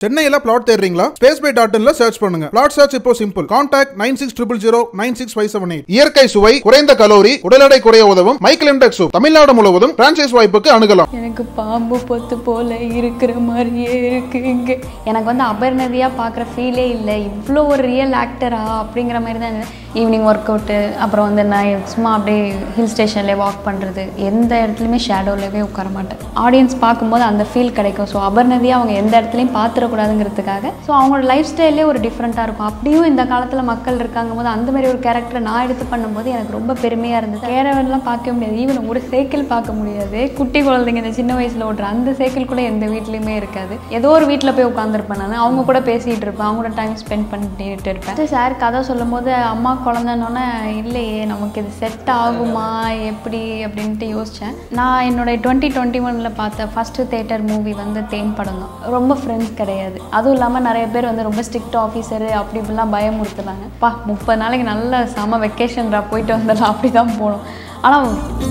சென்னையில பிளாட் தேடுறீங்களா space by dot இன்ல சர்ச் பண்ணுங்க பிளாட் சர்ச் இப்போ simple contact nine six triple zero nine six five seven eight இயற்கை சுவை குறைந்த கலோரி உடல் எடை குறைய உதவும் மைக்கேல் இண்டெக்ஸ் சூப் தமிழ்நாடு முழுவதும் பிரான்சைஸ் வாய்ப்புக்கு அணுகலாம் எனக்கு பாம்பு பொத்து போல இருக்கிற மாதிரியே இருக்கு இங்க எனக்கு வந்து அபர்ணதியா பார்க்குற ஃபீலே இல்லை இவ்வளோ ஒரு ரியல் ஆக்டரா அப்படிங்கிற மாதிரி தான் ஈவினிங் ஒர்க் அவுட்டு அப்புறம் வந்து நான் சும்மா அப்படியே ஹில் ஸ்டேஷன்லேயே வாக் பண்ணுறது எந்த இடத்துலையுமே ஷேடோலவே உட்கார மாட்டேன் ஆடியன்ஸ் பார்க்கும்போது அந்த ஃபீல் கிடைக்கும் ஸோ அபர்ணதியாக அவங்க எந்த இடத்துலையும் பார்த்துடக்கூடாதுங்கிறதுக்காக ஸோ அவங்களோட லைஃப் ஸ்டைலே ஒரு டிஃப்ரெண்ட்டாக இருக்கும் அப்படியும் இந்த காலத்தில் மக்கள் இருக்காங்க போது அந்த மாதிரி ஒரு கேரக்டரை நான் எடுத்து பண்ணும்போது எனக்கு ரொம்ப பெருமையாக இருந்தது கேரவன்லாம் பார்க்க முடியாது ஈவன் ஒரு சைக்கிள் பார்க்க முடியாது குட்டி குழந்தைங்க இந்த சின்ன வயசில் ஓட்டுற அந்த சைக்கிள் கூட எந்த வீட்லேயுமே இருக்காது ஏதோ ஒரு வீட்டில் போய் உட்காந்துருப்பேன் நான் அவங்க கூட பேசிகிட்டு இருப்பேன் அவங்க கூட டைம் ஸ்பெண்ட் பண்ணிட்டு இருப்பேன் சார் கதை சொல்லும் போது அம்மா குழந்தைன்னொன்னே இல்லையே நமக்கு இது செட் ஆகுமா எப்படி அப்படின்ட்டு யோசித்தேன் நான் என்னோட டுவெண்ட்டி டுவெண்ட்டி ஒனில் பார்த்த ஃபஸ்ட்டு தேட்டர் மூவி வந்து தேன் படம் தான் ரொம்ப ஃப்ரெண்ட்ஸ் கிடையாது அதுவும் இல்லாமல் நிறைய பேர் வந்து ரொம்ப ஸ்ட்ரிக்ட் ஆஃபீஸரு அப்படி இப்படிலாம் பயமுறுத்துனாங்க பா முப்பது நாளைக்கு நல்ல செம வெக்கேஷன்ரா போயிட்டு வந்துடலாம் அப்படி தான் போகணும் ஆனால்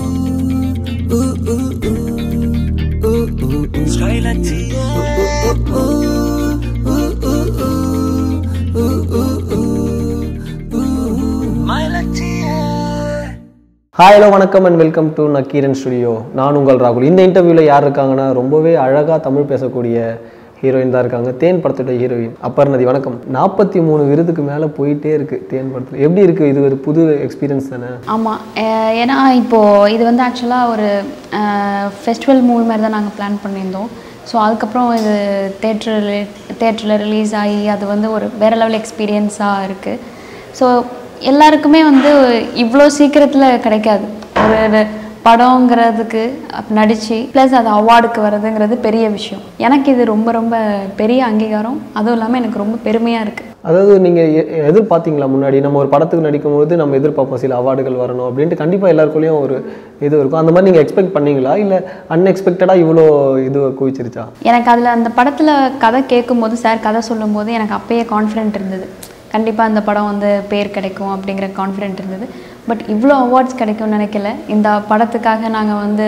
ஹாய் ஹலோ வணக்கம் and welcome to Nakkheeran studio நான் உங்கள் ராகுல் இந்த இன்டர்வியூவில் யார் இருக்காங்கன்னா ரொம்பவே அழகாக தமிழ் பேசக்கூடிய ஹீரோயின் தான் இருக்காங்க தேன் படத்தோட ஹீரோயின் அப்பர்ணதி வணக்கம் நாற்பத்தி மூணு விருதுக்கு மேலே போயிட்டே இருக்கு தேன் படத்தில் எப்படி இருக்குது இது ஒரு புது எக்ஸ்பீரியன்ஸ் தானே ஆமாம் ஏன்னா இப்போது இது வந்து ஆக்சுவலாக ஒரு ஃபெஸ்டிவல் மூவி மாதிரி தான் நாங்கள் பிளான் பண்ணியிருந்தோம் ஸோ அதுக்கப்புறம் இது தேட்டரில் தேட்டரில் ரிலீஸ் ஆகி அது வந்து ஒரு வேறு லெவல் எக்ஸ்பீரியன்ஸாக இருக்குது ஸோ எல்லாருக்குமே வந்து இவ்வளோ சீக்கிரத்தில் கிடைக்காது ஒரு படங்கிறதுக்கு நடித்து ப்ளஸ் அது அவார்டுக்கு வர்றதுங்கிறது பெரிய விஷயம் எனக்கு இது ரொம்ப ரொம்ப பெரிய அங்கீகாரம் அதுவும் இல்லாமல் எனக்கு ரொம்ப பெருமையாக இருக்குது அதாவது நீங்கள் எதிர்பார்த்தீங்களா முன்னாடி நம்ம ஒரு படத்துக்கு நடிக்கும்போது நம்ம எதிர்பார்ப்போம் சில அவார்டுகள் வரணும் அப்படின்ட்டு கண்டிப்பாக எல்லாருக்குள்ளேயும் ஒரு இது இருக்கும் அந்த மாதிரி நீங்கள் எக்ஸ்பெக்ட் பண்ணீங்களா இல்லை அன்எக்ஸ்பெக்டடாக இவ்வளோ இது குவிச்சிருச்சா எனக்கு அதில் அந்த படத்தில் கதை கேட்கும்போது சார் கதை சொல்லும்போது எனக்கு அப்பயே கான்ஃபிடென்ட் இருந்தது கண்டிப்பாக அந்த படம் வந்து பேர் கிடைக்கும் அப்படிங்கிற கான்ஃபிடென்ட் இருந்தது பட் இவ்வளோ அவார்ட்ஸ் கிடைக்கும்னு நினைக்கல இந்த படத்துக்காக நாங்கள் வந்து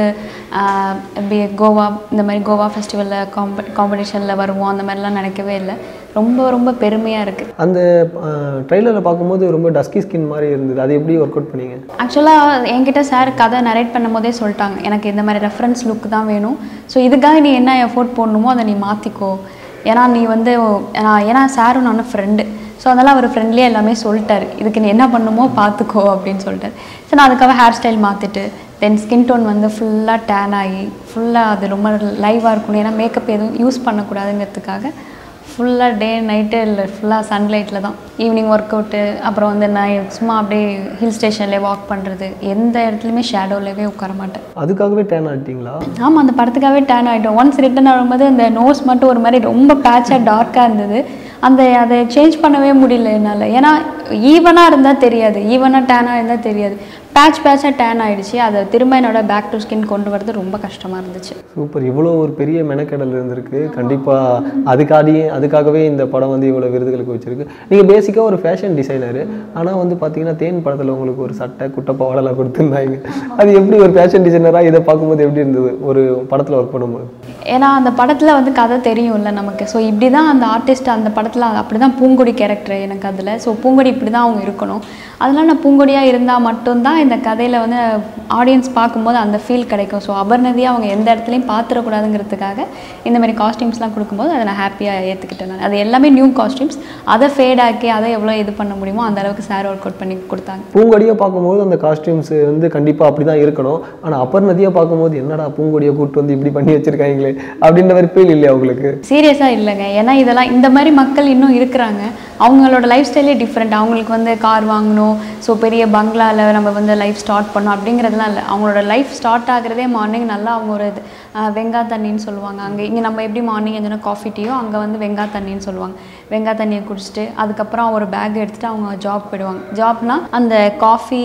எப்படி கோவா இந்த மாதிரி கோவா ஃபெஸ்டிவலில் காம்ப காம்படிஷனில் வருவோம் அந்த மாதிரிலாம் நினைக்கவே இல்லை ரொம்ப ரொம்ப பெருமையாக இருக்குது அந்த ட்ரெய்லரில் பார்க்கும்போது ரொம்ப டஸ்கி ஸ்கின் மாதிரி இருந்தது அது எப்படி ஒர்க் அவுட் பண்ணீங்க ஆக்சுவலாக என்கிட்ட சார் கதை நரேட் பண்ணும்போதே சொல்லிட்டாங்க எனக்கு இந்த மாதிரி ரெஃபரன்ஸ் லுக் தான் வேணும் ஸோ இதுக்காக நீ என்ன எஃபோர்ட் போடணுமோ அதை நீ மாற்றிக்கோ ஏன்னா நீ வந்து நான் ஏன்னா சாரும் நானும் ஃப்ரெண்டு ஸோ அதனால் அவர் ஃப்ரெண்ட்லியாக எல்லாமே சொல்லிட்டாரு இதுக்கு நீ என்ன பண்ணுமோ பார்த்துக்கோ அப்படின்னு சொல்லிட்டாரு ஸோ நான் அதுக்காக ஹேர் ஸ்டைல் மாற்றிட்டு தென் ஸ்கின் டோன் வந்து ஃபுல்லாக டேன் ஆகி ஃபுல்லாக அது ரொம்ப லைவாக இருக்கணும் ஏன்னா மேக்கப் எதுவும் யூஸ் பண்ணக்கூடாதுங்கிறதுக்காக ஃபுல்லாக டே நைட்டு இல்லை ஃபுல்லாக சன்லைட்டில் தான் ஈவினிங் ஒர்க் அவுட்டு அப்புறம் வந்து நான் சும்மா அப்படியே ஹில் ஸ்டேஷன்லேயே வாக் பண்ணுறது எந்த இடத்துலையுமே ஷேடோலவே உட்கார மாட்டேன் அதுக்காகவே டேன் ஆகிட்டீங்களா ஆமாம் அந்த படத்துக்காகவே டேன் ஆகிட்டோம் ஒன்ஸ் ரிட்டன் ஆகும்போது அந்த நோஸ் மட்டும் ஒரு மாதிரி ரொம்ப பேட்சாக டார்க்காக இருந்தது அந்த அதை சேஞ்ச் பண்ணவே முடியல என்னால் ஏன்னா ஈவனாக இருந்தால் தெரியாது ஈவனாக டேனாக இருந்தால் தெரியாது பேட்ச் பேட்சாக டேன் ஆகிடுச்சு அதை திரும்ப என்னோட பேக் டு ஸ்கின் கொண்டு வரது ரொம்ப கஷ்டமாக இருந்துச்சு சூப்பர் இவ்வளோ ஒரு பெரிய மெனக்கடல் இருந்திருக்கு கண்டிப்பாக அதுக்காடியே அதுக்காகவே இந்த படம் வந்து இவ்வளோ விருதுகளுக்கு வச்சிருக்கு நீங்கள் பேசிக்காக ஒரு ஃபேஷன் டிசைனர் ஆனால் வந்து பார்த்தீங்கன்னா தேன் படத்தில் உங்களுக்கு ஒரு சட்டை குட்டப்பாவடெல்லாம் கொடுத்துருந்தாங்க அது எப்படி ஒரு ஃபேஷன் டிசைனராக இதை பார்க்கும்போது எப்படி இருந்தது ஒரு படத்தில் ஒர்க் பண்ணும்போது ஏன்னா அந்த படத்தில் வந்து கதை தெரியும்ல நமக்கு ஸோ இப்படி தான் அந்த ஆர்டிஸ்ட் அந்த படத்தில் அப்படி தான் பூங்கொடி கேரக்டர் எனக்கு அதில் ஸோ பூங்கொடி இப்படி தான் அவங்க இருக்கணும் அதனால் நான் பூங்கொடியாக இருந்தால் மட்டும்தான் இந்த கதையில் வந்து ஆடியன்ஸ் பார்க்கும்போது அந்த ஃபீல் கிடைக்கும் ஸோ அபர்ணதியாக அவங்க எந்த இடத்துலையும் பார்த்துடக்கூடாதுங்கிறதுக்காக இந்த மாதிரி காஸ்டியூம்ஸ்லாம் கொடுக்கும்போது அதை நான் ஹாப்பியாக ஏற்றுக்கிட்டேன் நான் அது எல்லாமே நியூ காஸ்டியூம்ஸ் அதை ஃபேட் ஆக்கி அதை எவ்வளோ இது பண்ண முடியுமோ அந்த அளவுக்கு சார் ஒர்க் அவுட் பண்ணி கொடுத்தாங்க பூங்கொடியை பார்க்கும்போது அந்த காஸ்டியூம்ஸ் வந்து கண்டிப்பாக அப்படி தான் இருக்கணும் ஆனால் அப்பர்நதியாக பார்க்கும்போது என்னடா பூங்கொடியை கூப்பிட்டு வந்து இப்படி பண்ணி வச்சிருக்காங்களே அப்படின்ற மாதிரி ஃபீல் இல்லையா உங்களுக்கு சீரியஸாக இல்லைங்க ஏன்னா இதெல்லாம் இந்த மாதிரி மக்கள் இன்னும் இருக்கிறாங்க அவங்களோட லைஃப் ஸ்டைலே டிஃப்ரெண்ட் அவங்களுக்கு வந்து கார் வாங்கணும் ஸோ பெரிய பங்களாவில் நம்ம வந்து லைஃப் ஸ்டார்ட் பண்ணோம் அப்படிங்கிறதுலாம் இல்லை அவங்களோட லைஃப் ஸ்டார்ட் ஆகுறதே மார்னிங் நல்லா அவங்க ஒரு இது வெங்கா தண்ணின்னு சொல்லுவாங்க அங்கே இங்கே நம்ம எப்படி மார்னிங் எதுனா காஃபி டீயோ அங்கே வந்து வெங்கா தண்ணின்னு சொல்லுவாங்க வெங்கா தண்ணியை குடிச்சிட்டு அதுக்கப்புறம் ஒரு பேக் எடுத்துகிட்டு அவங்க ஜாப் போயிடுவாங்க ஜாப்னால் அந்த காஃபி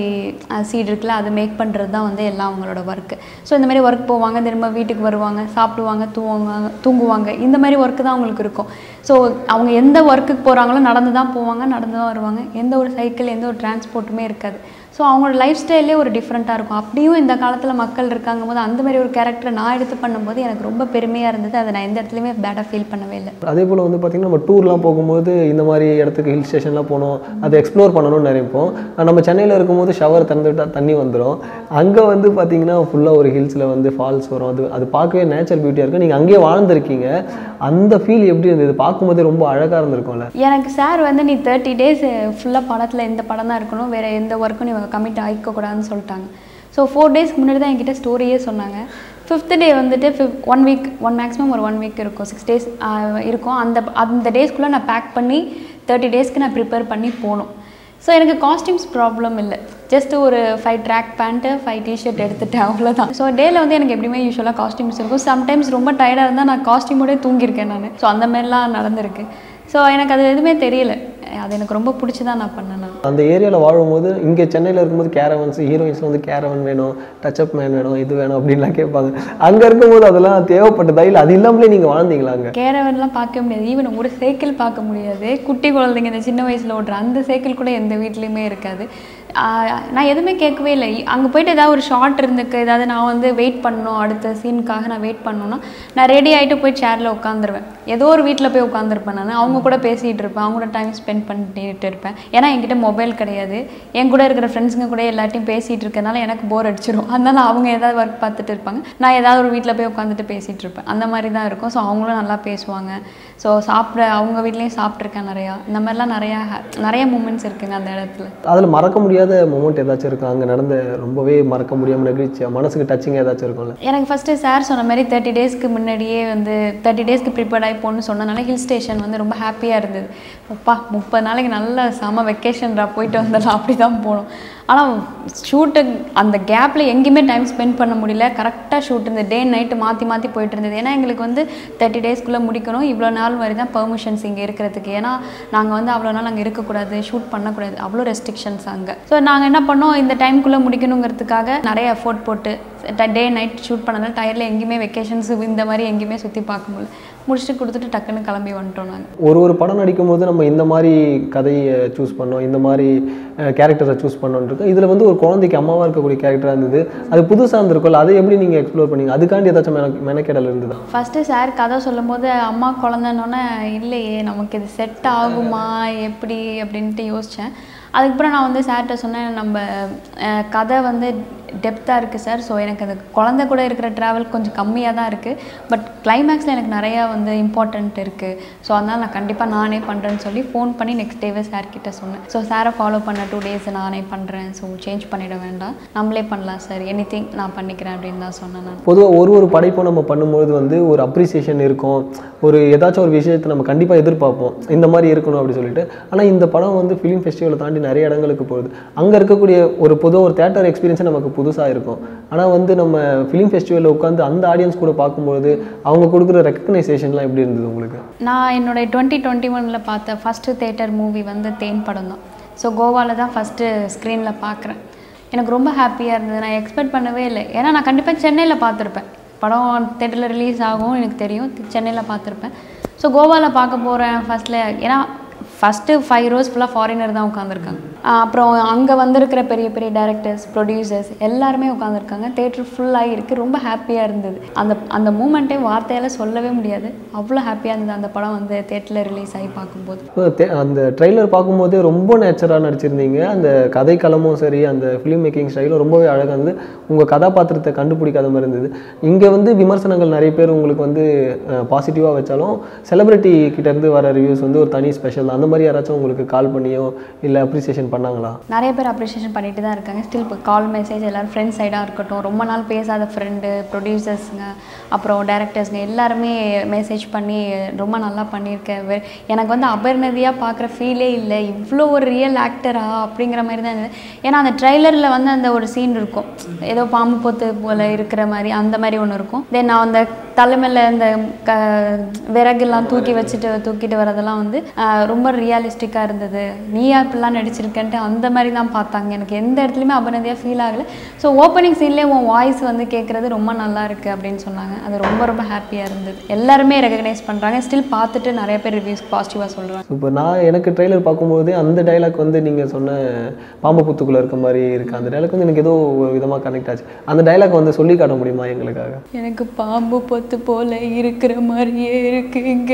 சீட் இருக்குல்ல அது மேக் பண்ணுறது தான் வந்து எல்லாம் அவங்களோட ஒர்க்கு ஸோ இந்த மாதிரி ஒர்க் போவாங்க திரும்ப வீட்டுக்கு வருவாங்க சாப்பிடுவாங்க தூங்குவாங்க தூங்குவாங்க இந்த மாதிரி ஒர்க்கு தான் அவங்களுக்கு இருக்கும் ஸோ அவங்க எந்த ஒர்க்குக்கு போகிறாங்களோ நடந்து தான் போவாங்க நடந்து தான் வருவாங்க எந்த ஒரு சைக்கிள் எந்த ஒரு டிரான்ஸ்போர்ட்டுமே இருக்காது ஸோ ஸோ அவங்களோட லைஃப் ஸ்டைலே ஒரு டிஃப்ரெண்ட்டாக இருக்கும் அப்படியும் இந்த காலத்தில் மக்கள் இருக்காங்க போது அந்த மாதிரி ஒரு கேரக்டரை நான் எடுத்து பண்ணும்போது எனக்கு ரொம்ப பெருமையாக இருந்தது அதை நான் எந்த இடத்துலையுமே பேடாக ஃபீல் பண்ணவே இல்லை அதே போல் வந்து பார்த்திங்கன்னா நம்ம டூர்லாம் போகும்போது இந்த மாதிரி இடத்துக்கு ஹில் ஸ்டேஷன்லாம் போகணும் அதை எக்ஸ்ப்ளோர் பண்ணணும்னு நினைப்போம் நம்ம சென்னையில் இருக்கும்போது ஷவர் திறந்து விட்டால் தண்ணி வந்துடும் அங்கே வந்து பார்த்திங்கன்னா ஃபுல்லாக ஒரு ஹில்ஸில் வந்து ஃபால்ஸ் வரும் அது அது பார்க்கவே நேச்சர் பியூட்டியாக இருக்கும் நீங்கள் அங்கேயே வாழ்ந்துருக்கீங்க அந்த ஃபீல் எப்படி இருந்தது பார்க்கும்போதே ரொம்ப அழகாக இருந்திருக்கும்ல எனக்கு சார் வந்து நீ தேர்ட்டி டேஸ் ஃபுல்லாக படத்தில் இந்த படம் தான் இருக்கணும் வேறு எந்த ஒர்க்கும் நீ கமிட் ஆகிக்கக்கூடாதுன்னு சொல்லிட்டாங்க ஸோ ஃபோர் டேஸ்க்கு முன்னாடி தான் என்கிட்ட ஸ்டோரியே சொன்னாங்க ஃபிஃப்த் டே வந்துட்டு fifth one week one maximum ஒரு ஒன் வீக் இருக்கும் சிக்ஸ் டேஸ் இருக்கும் அந்த அந்த டேஸ்க்குள்ளே நான் பேக் பண்ணி தேர்ட்டி டேஸ்க்கு நான் ப்ரிப்பேர் பண்ணி போகணும் ஸோ எனக்கு காஸ்டியூம்ஸ் ப்ராப்ளம் இல்லை ஜஸ்ட் ஒரு five track pant five T-shirt எடுத்துட்டேன் அவ்வளோதான் ஸோ டேல வந்து எனக்கு எப்படியுமே யூஸ்வலாக காஸ்டியூம்ஸ் இருக்கும் சம்டைம்ஸ் ரொம்ப டயர்டாக இருந்தால் நான் காஸ்டியூமோடே தூங்கியிருக்கேன் நான் ஸோ அந்த மாதிரிலாம் நடந்திருக்கு ஸோ எனக்கு அது எதுவுமே தெரியல அது எனக்கு ரொம்ப பிடிச்சி தான் நான் பண்ணேன் நான் அந்த ஏரியாவில் வாழும்போது இங்கே சென்னையில் இருக்கும்போது கேரவன்ஸ் ஹீரோயின்ஸ் வந்து கேரவன் வேணும் டச்சப் மேன் வேணும் இது வேணும் அப்படின்லாம் கேட்பாங்க அங்கே இருக்கும்போது அதெல்லாம் தேவைப்பட்டதா இல்லை அது இல்லாமலே நீங்கள் வாழ்ந்தீங்களா அங்கே கேரவன்லாம் பார்க்க முடியாது ஈவன் ஒரு சைக்கிள் பார்க்க முடியாது குட்டி குழந்தைங்க இந்த சின்ன வயசில் ஓடுற அந்த சைக்கிள் கூட எந்த வீட்லேயுமே இருக்காது ஆஹ் நான் எதுவுமே கேட்கவே இல்லை அங்கே போயிட்டு ஏதாவது ஒரு ஷார்ட் இருந்துக்கு ஏதாவது நான் வந்து வெயிட் பண்ணணும் அடுத்த சீனுக்காக நான் வெயிட் பண்ணணும்னா நான் ரெடி ஆகிட்டு போய் சேரில் உட்காந்துருவேன் ஏதோ ஒரு வீட்டில் போய் உட்காந்துருப்பேன் நான் அவங்க கூட பேசிகிட்டு இருப்பேன் அவங்க கூட டைம் ஸ்பெண்ட் பண்ணிட்டு இருப்பேன் ஏன்னா என்கிட்ட மொபைல் கிடையாது என் கூட இருக்கிற ஃப்ரெண்ட்ஸுங்க கூட எல்லாத்தையும் பேசிகிட்டு இருக்கனால எனக்கு போர் அடிச்சிடும் அதனால அவங்க ஏதாவது ஒர்க் பார்த்துட்டு இருப்பாங்க நான் ஏதாவது ஒரு வீட்டில் போய் உட்காந்துட்டு பேசிகிட்டு இருப்பேன் அந்த மாதிரி தான் இருக்கும் ஸோ அவங்களும் நல்லா பேசுவாங்க ஸோ சாப்பிட அவங்க வீட்லேயும் சாப்பிட்ருக்கேன் நிறையா இந்த மாதிரிலாம் நிறையா நிறைய மூமெண்ட்ஸ் இருக்குங்க அந்த இடத்துல அதில் மறக்க முடியாத மூமெண்ட் ஏதாச்சும் இருக்கும் அங்கே நடந்த ரொம்பவே மறக்க முடியாமல் நெகிழ்ச்சியாக மனசுக்கு டச்சிங் ஏதாச்சும் இருக்கும்ல எனக்கு ஃபஸ்ட்டு சார் சொன்ன மாதிரி தேர்ட்டி டேஸ்க்கு முன்னாடியே வந்து தேர்ட்டி டேஸ்க்கு ப்ரிப்பேர்ட் ஆகி போகணும்னு சொன்னனால ஹில் ஸ்டேஷன் வந்து ரொம்ப ஹாப்பியாக இருந்தது அப்பா முப்பது நாளைக்கு நல்ல செம வெக்கேஷன்ரா போயிட்டு வந்துடலாம் அப்படி தான் போனோம் ஆனால் ஷூட்டு அந்த கேப்பில் எங்கேயுமே டைம் ஸ்பெண்ட் பண்ண முடியல கரெக்டாக ஷூட் இந்த டே நைட்டு மாற்றி மாற்றி போயிட்டு இருந்தது ஏன்னா எங்களுக்கு வந்து தேர்ட்டி டேஸ்க்குள்ளே முடிக்கணும் இவ்வளோ நாள் வரை தான் பெர்மிஷன்ஸ் இங்கே இருக்கிறதுக்கு ஏன்னா நாங்கள் வந்து அவ்வளோ நாள் அங்கே இருக்கக்கூடாது ஷூட் பண்ணக்கூடாது அவ்வளோ ரெஸ்ட்ரிக்ஷன்ஸ் அங்கே ஸோ நாங்கள் என்ன பண்ணோம் இந்த டைம்குள்ளே முடிக்கணுங்கிறதுக்காக நிறைய எஃபோர்ட் போட்டு டே நைட் ஷூட் பண்ணதால டயரில் எங்கேயுமே வெக்கேஷன்ஸ் இந்த மாதிரி எங்கேயுமே சுற்றி பார்க்க முடியல முடிச்சுட்டு கொடுத்துட்டு டக்குன்னு கிளம்பி வந்துட்டோம் நாங்கள் ஒரு ஒரு படம் நடிக்கும்போது நம்ம இந்த மாதிரி கதையை சூஸ் பண்ணோம் இந்த மாதிரி கேரக்டரை சூஸ் பண்ணோன்னு இருக்கு இதில் வந்து ஒரு குழந்தைக்கு அம்மாவாக இருக்கக்கூடிய கேரக்டராக இருந்தது அது புதுசாக இருந்திருக்கும்ல அதை எப்படி நீங்கள் எக்ஸ்ப்ளோர் பண்ணீங்க அதுக்காண்டி ஏதாச்சும் மென மெனக்கெடல் இருந்ததா ஃபஸ்ட்டு சார் கதை சொல்லும்போது அம்மா குழந்தைன்னொன்னே இல்லையே நமக்கு இது செட் ஆகுமா எப்படி அப்படின்ட்டு யோசித்தேன் அதுக்கப்புறம் நான் வந்து சார்கிட்ட சொன்னேன் நம்ம அஹ், கதை வந்து டெப்த்தாக இருக்குது சார் ஸோ எனக்கு அந்த குழந்தை கூட இருக்கிற ட்ராவல் கொஞ்சம் கம்மியாக தான் இருக்குது பட் கிளைமேக்ஸில் எனக்கு நிறையா வந்து இம்பார்ட்டண்ட் இருக்குது ஸோ அதனால் நான் கண்டிப்பாக நானே பண்ணுறேன்னு சொல்லி ஃபோன் பண்ணி நெக்ஸ்ட் டேவே சார் கிட்ட சொன்னேன் ஸோ சாரை ஃபாலோ பண்ண டூ டேஸ் நானே பண்ணுறேன் ஸோ சேஞ்ச் பண்ணிட வேண்டாம் நம்மளே பண்ணலாம் சார் எனி நான் பண்ணிக்கிறேன் அப்படின்னு தான் சொன்னேன் நான் பொதுவாக ஒரு ஒரு படைப்பும் நம்ம பண்ணும்போது வந்து ஒரு அப்ரிசியேஷன் இருக்கும் ஒரு ஏதாச்சும் ஒரு விஷயத்தை நம்ம கண்டிப்பாக எதிர்பார்ப்போம் இந்த மாதிரி இருக்கணும் அப்படி சொல்லிட்டு ஆனால் இந்த படம் வந்து ஃபிலிம் ஃபெஸ்டிவலை தாண்டி நிறைய இடங்களுக்கு போகுது அங்கே இருக்கக்கூடிய ஒரு பொதுவாக ஒரு தேட்டர் எக்ஸ்பீரியன்ஸே நமக்கு புதுசாக இருக்கும் ஆனால் வந்து நம்ம ஃபிலிம் ஃபெஸ்டிவலில் உட்காந்து அந்த ஆடியன்ஸ் கூட பார்க்கும்போது அவங்க கொடுக்குற ரெக்கக்னைசேஷன்லாம் எப்படி இருந்தது உங்களுக்கு நான் என்னுடைய டுவெண்ட்டி டுவெண்ட்டி ஒனில் பார்த்த ஃபஸ்ட்டு தேட்டர் மூவி வந்து தேன் படம் தான் ஸோ கோவாவில் தான் ஃபஸ்ட்டு ஸ்க்ரீனில் பார்க்குறேன் எனக்கு ரொம்ப ஹாப்பியாக இருந்தது நான் எக்ஸ்பெக்ட் பண்ணவே இல்லை ஏன்னா நான் கண்டிப்பாக சென்னையில் பார்த்துருப்பேன் படம் தேட்டரில் ரிலீஸ் ஆகும் எனக்கு தெரியும் சென்னையில் பார்த்துருப்பேன் ஸோ கோவாவில் பார்க்க போகிறேன் ஃபஸ்ட்டில் ஏன்னா ஃபஸ்ட்டு ஃபைவ் ரோஸ் ஃபுல்லாக ஃபாரினர் தான் உட்காந்துருக்காங்க அப்புறம் அங்கே வந்திருக்கிற பெரிய பெரிய டேரக்டர்ஸ் ப்ரொடியூசர்ஸ் எல்லாருமே உட்காந்துருக்காங்க தேட்டர் ஃபுல்லாகி இருக்குது ரொம்ப ஹாப்பியாக இருந்தது அந்த அந்த மூமெண்ட்டே வார்த்தையால் சொல்லவே முடியாது அவ்வளோ ஹாப்பியாக இருந்தது அந்த படம் வந்து தேட்டரில் ரிலீஸ் ஆகி பார்க்கும்போது இப்போ தே- அந்த ட்ரெய்லர் பார்க்கும்போதே ரொம்ப நேச்சராக நடிச்சிருந்தீங்க அந்த கதைக்களமும் சரி அந்த ஃபிலிம் மேக்கிங் ஸ்டைலும் ரொம்பவே அழகாக இருந்தது உங்கள் கதாபாத்திரத்தை கண்டுபிடிக்காத மாதிரி இருந்தது இங்கே வந்து விமர்சனங்கள் நிறைய பேர் உங்களுக்கு வந்து பாசிட்டிவாக வச்சாலும் செலிபிரிட்டி கிட்டேருந்து வர ரிவ்யூஸ் வந்து ஒரு தனி ஸ்பெஷல் அந்த மாதிரி யாராச்சும் உங்களுக்கு கால் பண்ணியோ இல்லை அப்ரிசியேஷன் பண்ணாங்களா நிறைய பேர் அப்ரிஷியேஷன் பண்ணிட்டு தான் இருக்காங்க ஸ்டில் இப்போ கால் மெசேஜ் எல்லோரும் ஃப்ரெண்ட்ஸ் சைடாக இருக்கட்டும் ரொம்ப நாள் பேசாத ஃப்ரெண்டு ப்ரொடியூசர்ஸுங்க அப்புறம் டேரக்டர்ஸுங்க எல்லாருமே மெசேஜ் பண்ணி ரொம்ப நல்லா பண்ணியிருக்கேன் வெ- எனக்கு வந்து அபர்ணதியாக பார்க்குற ஃபீலே இல்லை இவ்வளோ ஒரு ரியல் ஆக்டரா அப்படிங்கிற மாதிரி தான் இருந்தது ஏன்னா அந்த ட்ரைலரில் வந்து அந்த ஒரு சீன் இருக்கும் ஏதோ பாம்பு பொத்து போல் இருக்கிற மாதிரி அந்த மாதிரி ஒன்று இருக்கும் தென் நான் அந்த தலைமையில் இந்த க விறகுலாம் தூக்கி வச்சுட்டு தூக்கிட்டு வரதெல்லாம் வந்து ஆஹ், ரொம்ப ரியலிஸ்டிக்காக இருந்தது நீயா இப்படிலாம் நடிச்சிருக்கன்ட்டு அந்த மாதிரி தான் பார்த்தாங்க எனக்கு எந்த இடத்துலையுமே அபநதியாக ஃபீல் ஆகலை ஸோ ஓப்பனிங் சீன்லேயே உன் வாய்ஸ் வந்து கேட்குறது ரொம்ப நல்லா இருக்குது அப்படின்னு சொன்னாங்க அது ரொம்ப ரொம்ப ஹாப்பியாக இருந்தது எல்லாருமே ரெகக்னைஸ் பண்ணுறாங்க ஸ்டில் பார்த்துட்டு நிறைய பேர் ரிவ்யூஸ் பாசிட்டிவாக சொல்கிறாங்க சூப்பர் நான் எனக்கு ட்ரெய்லர் பார்க்கும்போது அந்த டைலாக் வந்து நீங்கள் சொன்ன பாம்பு புத்துக்குள்ளே இருக்க மாதிரி இருக்கு அந்த டைலாக் வந்து எனக்கு ஏதோ ஒரு விதமாக கனெக்ட் ஆச்சு அந்த டைலாக் வந்து சொல்லி காட்ட முடியுமா எங்களுக்காக எனக்கு பாம்பு பொத்து போல இருக்கிற மாதிரியே இருக்கு இங்கே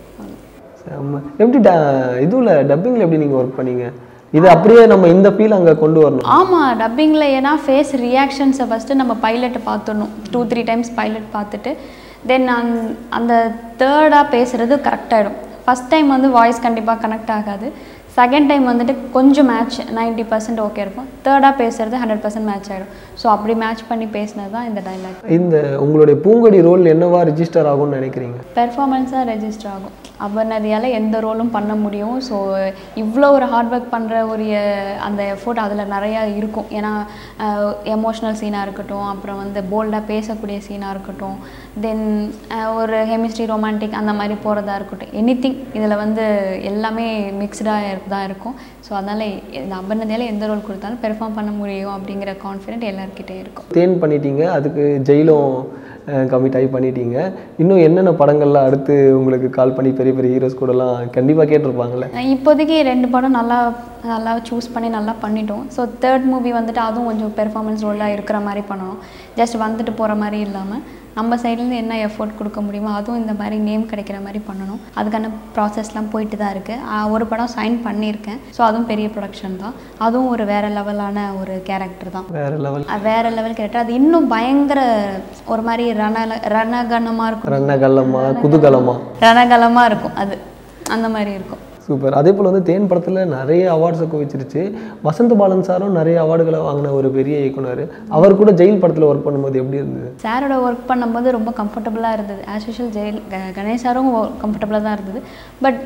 செம்ம. எப்படி ட இதுவில் டப்பிங்கில் எப்படி நீங்கள் ஒர்க் பண்ணீங்க இது அப்படியே நம்ம இந்த ஃபீல் அங்கே கொண்டு வரணும் ஆமாம் டப்பிங்கில் ஏன்னா ஃபேஸ் ரியாக்ஷன்ஸை ஃபஸ்ட்டு நம்ம பைலட்டை பார்த்துடணும் டூ த்ரீ டைம்ஸ் பைலட் பார்த்துட்டு தென் அந் அந்த தேர்டாக பேசுகிறது கரெக்டாகிடும் ஃபஸ்ட் டைம் வந்து வாய்ஸ் கண்டிப்பாக கனெக்ட் ஆகாது செகண்ட் டைம் வந்துட்டு கொஞ்சம் மேட்ச் 90% பர்சன்ட் ஓகே இருக்கும் தேர்டாக பேசுகிறது ஹண்ட்ரட் பர்சன்ட் மேட்ச் ஆகிடும் ஸோ அப்படி மேட்ச் பண்ணி பேசினது தான் இந்த டைலாக் இந்த உங்களுடைய பூங்கொடி ரோல் என்னவா ரிஜிஸ்டர் ஆகும்னு நினைக்கிறீங்க பெர்ஃபார்மன்ஸாக ரெஜிஸ்டர் ஆகும் அபர்ணதியால் எந்த ரோலும் பண்ண முடியும் ஸோ இவ்வளோ ஒரு ஹார்ட் ஒர்க் பண்ணுற ஒரு அஹ், அந்த எஃபோர்ட் அதில் நிறையா இருக்கும் ஏன்னா எமோஷ்னல் சீனாக இருக்கட்டும் அப்புறம் வந்து போல்டாக பேசக்கூடிய சீனாக இருக்கட்டும் தென் ஒரு ஹெமிஸ்ட்ரி ரொமான்டிக் அந்த மாதிரி போகிறதா இருக்கட்டும் எனி திங் இதில் வந்து எல்லாமே மிக்ஸ்டாக தான் இருக்கும் ஸோ அதனால் இந்த அபர்ணதியால் எந்த ரோல் கொடுத்தாலும் பெர்ஃபார்ம் பண்ண முடியும் அப்படிங்கிற கான்ஃபிடென்ட் எல்லாருக்கிட்டே இருக்கும் தேன் பண்ணிட்டீங்க அதுக்கு ஜெயிலும் கமிட் ஆகி பண்ணிட்டீங்க இன்னும் என்னென்ன படங்கள்லாம் அடுத்து உங்களுக்கு கால் பண்ணி பெரிய பெரிய ஹீரோஸ் கூடலாம் கண்டிப்பாக கேட்டிருப்பாங்கல்ல அஹ் இப்போதைக்கு ரெண்டு படம் நல்லா நல்லா சூஸ் பண்ணி நல்லா பண்ணிட்டோம் ஸோ தேர்ட் மூவி வந்துட்டு அதுவும் கொஞ்சம் பெர்ஃபார்மன்ஸ் ரோலாக இருக்கிற மாதிரி பண்ணணும் ஜஸ்ட் வந்துட்டு போகிற மாதிரி இல்லாமல் நம்ம சைட்லேருந்து என்ன எஃபோர்ட் கொடுக்க முடியுமோ அதுவும் இந்த மாதிரி நேம் கிடைக்கிற மாதிரி பண்ணணும் அதுக்கான ப்ராசஸ்லாம் போயிட்டு தான் இருக்குது ஒரு படம் சைன் பண்ணியிருக்கேன் ஸோ அதுவும் பெரிய ப்ரொடக்ஷன் தான் அதுவும் ஒரு வேறு லெவலான ஒரு கேரக்டர் தான் வேற லெவல் அஹ் வேற லெவல் கேரக்டர் அது இன்னும் பயங்கர ஒரு மாதிரி ரண ரணகணமாக இருக்கும் ரணகலமா குதூகலமா ரணகலமாக இருக்கும் அது அந்த மாதிரி இருக்கும் சூப்பர் அதே போல் வந்து தேன் படத்தில் நிறைய அவார்ட்ஸை குவிச்சிருச்சு வசந்த பாலன் சாரும் நிறைய அவார்டுகளை வாங்கின ஒரு பெரிய இயக்குனர் அவர் கூட ஜெயில் படத்தில் ஒர்க் பண்ணும்போது எப்படி இருந்தது சாரோட ஒர்க் பண்ணும்போது ரொம்ப கம்ஃபர்டபுளாக இருந்தது ஆஸ் யூஷுவல் ஜெயில் க- கணேஷ் சாரும் கம்ஃபர்டபுளாக தான் இருந்தது பட்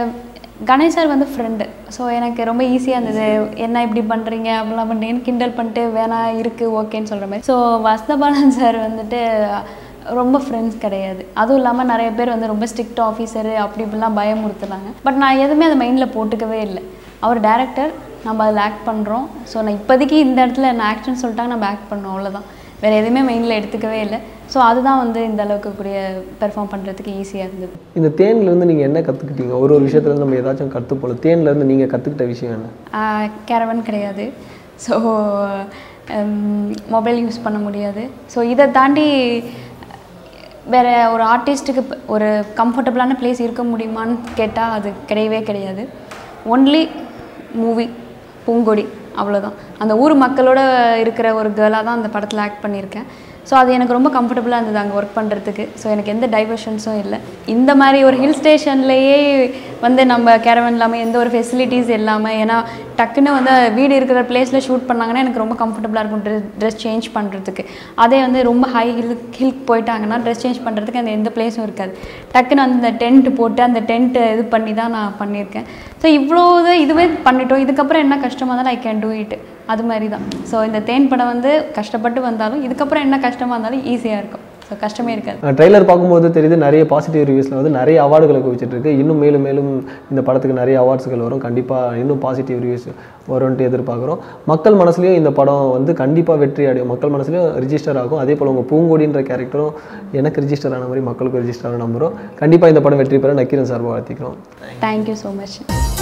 கணேஷ் சார் வந்து ஃப்ரெண்டு ஸோ எனக்கு ரொம்ப ஈஸியாக இருந்தது என்ன இப்படி பண்ணுறீங்க அப்படிலாம் பண்ணுறீங்கன்னு கிண்டல் பண்ணிட்டு வேணா இருக்குது ஓகேன்னு சொல்கிற மாதிரி ஸோ வசந்தபாலன் சார் வந்துட்டு ரொம்ப ஃப்ரெண்ட்ஸ் கிடையாது அதுவும் இல்லாமல் நிறைய பேர் வந்து ரொம்ப ஸ்ட்ரிக்ட் ஆஃபீஸரு அப்படி இப்படிலாம் பயமுறுத்துனாங்க பட் நான் எதுவுமே அதை மைண்டில் போட்டுக்கவே இல்லை அவர் டேரக்டர் நம்ம அதில் ஆக்ட் பண்ணுறோம் ஸோ நான் இப்போதைக்கு இந்த இடத்துல நான் ஆக்ஷன் சொல்லிட்டாங்க நம்ம ஆக்ட் பண்ணோம் அவ்வளோதான் வேறு எதுவுமே மைண்டில் எடுத்துக்கவே இல்லை ஸோ அதுதான் வந்து இந்த அளவுக்கு கூடிய பெர்ஃபார்ம் பண்ணுறதுக்கு ஈஸியாக இருந்தது இந்த தேன்லேருந்து நீங்கள் என்ன கற்றுக்கிட்டீங்க ஒரு ஒரு விஷயத்துலேருந்து நம்ம ஏதாச்சும் கற்றுப்போம் தேன்லேருந்து நீங்கள் கற்றுக்கிட்ட விஷயம் என்ன கேரவன் கிடையாது ஸோ மொபைல் யூஸ் பண்ண முடியாது ஸோ இதை தாண்டி வேறு ஒரு ஆர்டிஸ்ட்டுக்கு ஒரு கம்ஃபர்டபுளான பிளேஸ் இருக்க முடியுமான்னு கேட்டால் அது கிடையவே கிடையாது ஒன்லி மூவி பூங்கொடி அவ்வளோதான் அந்த ஊர் மக்களோட இருக்கிற ஒரு கேர்ளாக தான் அந்த படத்தில் ஆக்ட் பண்ணியிருக்கேன் ஸோ அது எனக்கு ரொம்ப கம்ஃபர்டபுளாக இருந்தது அங்கே ஒர்க் பண்ணுறதுக்கு ஸோ எனக்கு எந்த டைவர்ஷன்ஸும் இல்லை இந்த மாதிரி ஒரு ஹில் ஸ்டேஷன்லேயே வந்து நம்ம கேரவன் இல்லாமல் எந்த ஒரு ஃபெசிலிட்டிஸ் இல்லாமல் ஏன்னா டக்குன்னு வந்து வீடு இருக்கிற பிளேஸில் ஷூட் பண்ணாங்கன்னா எனக்கு ரொம்ப கம்ஃபர்டபுளாக இருக்கும் ட்ரெஸ் ட்ரெஸ் சேஞ்ச் பண்ணுறதுக்கு அதே வந்து ரொம்ப ஹை ஹில் ஹில்க்கு போயிட்டாங்கன்னா ட்ரெஸ் சேஞ்ச் பண்ணுறதுக்கு அந்த எந்த பிளேஸும் இருக்காது டக்குன்னு வந்து இந்த டென்ட் போட்டு அந்த டென்ட்டு இது பண்ணி தான் நான் பண்ணியிருக்கேன் ஸோ இவ்வளோ இது இதுவே பண்ணிட்டோம் இதுக்கப்புறம் என்ன கஷ்டமாக இருந்தாலும் ஐ கேன் டூ இட் அது மாதிரி தான் ஸோ இந்த தேன் படம் வந்து கஷ்டப்பட்டு வந்தாலும் இதுக்கப்புறம் என்ன கஷ்டமாக இருந்தாலும் ஈஸியாக இருக்கும் ஸோ கஷ்டமே இருக்காது ட்ரெய்லர் பார்க்கும்போது தெரியுது நிறைய பாசிட்டிவ் ரிவ்யூஸில் வந்து நிறைய அவார்டுகளை குவிச்சிட்டு இருக்கு இன்னும் மேலும் மேலும் இந்த படத்துக்கு நிறைய அவார்ட்ஸ்கள் வரும் கண்டிப்பாக இன்னும் பாசிட்டிவ் ரிவ்யூஸ் வரும்ன்ட்டு எதிர்பார்க்குறோம் மக்கள் மனசுலையும் இந்த படம் வந்து கண்டிப்பாக வெற்றி அடையும் மக்கள் மனசுலையும் ரிஜிஸ்டர் ஆகும் அதே போல் உங்கள் பூங்கொடின்ற கேரக்டரும் எனக்கு ரிஜிஸ்டர் ஆன மாதிரி மக்களுக்கு ரிஜிஸ்டர் ஆன நம்புகிறோம் கண்டிப்பாக இந்த படம் வெற்றி பெற நக்கீரன் சார்பாக வாழ்த்திக்கிறோம் தேங்க்யூ ஸோ மச்